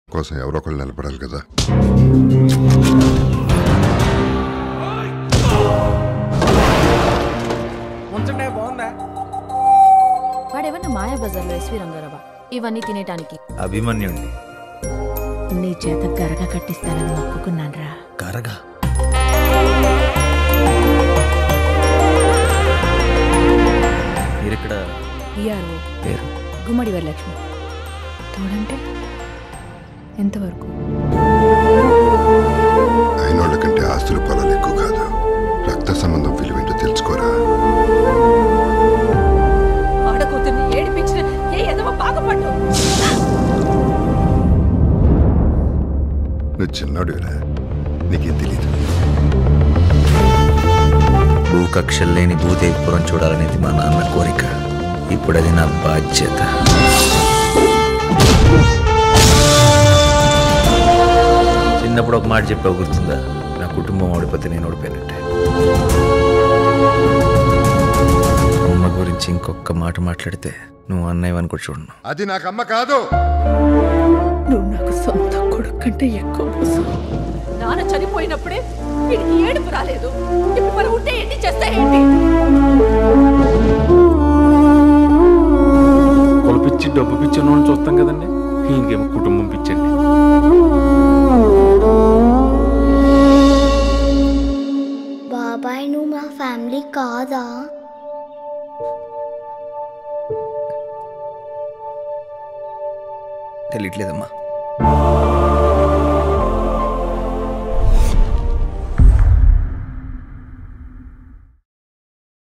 కోసం ఎవరో ఒకళ్ళు నిలబడాలి కదా ఉంచండి బాగుందా వాడేమన్నా మాయా బజార్లో ఎస్వి రంగారావా ఇవన్నీ తినేటానికి అభిమన్యుండి నీ చేత గరగ కట్టిస్తానని మొక్కుకున్నాన్రా కరగా మీరిక్కడ ఈఆర్ఓ పేరు గుమ్మడి వరలక్ష్మి తోడంటే ఎంతవరకు అయినోళ్ళ కంటే ఆస్తులు పొలాలు ఎక్కువ కాదు రక్త సంబంధం విలువేంటో తెలుసుకోరా ఆడకూతుర్ని ఏడిపించిన ఏ ఎదవ బాగుపడ్డు నువ్వు చిన్నోడురా నీకేం తెలీదు భూకక్షల్లేని భూదేవిపురం చూడాలనేది మా నాన్న కోరిక ఇప్పుడు అది నా బాధ్యత చిన్నప్పుడు ఒక మాట చెప్పావు గుర్తుందా నా కుటుంబం ఓడిపోతే నేను ఓడిపోయినట్టే అమ్మ గురించి ఇంకొక మాట మాట్లాడితే నువ్వు అన్నయ్య అనుకో చూడను అది నాకు అమ్మ కాదు నువ్వు నాకు సొంత కొడుకు కంటే ఎక్కువ మోసం. నాన్న చనిపోయినప్పుడే వీడికి ఏడుపు రాలేదు ఇప్పుడు మరి ఉంటే ఏంటి చేస్తే ఏంటి కుల పిచ్చి డబ్బు పిచ్చి ఉన్న వాళ్ళని చూస్తాం కదండి ఈయనకేమో కుటుంబం పిచ్చండి బాబాయ్ నువ్వు మా ఫ్యామిలీ కాదా తెలియట్లేదమ్మా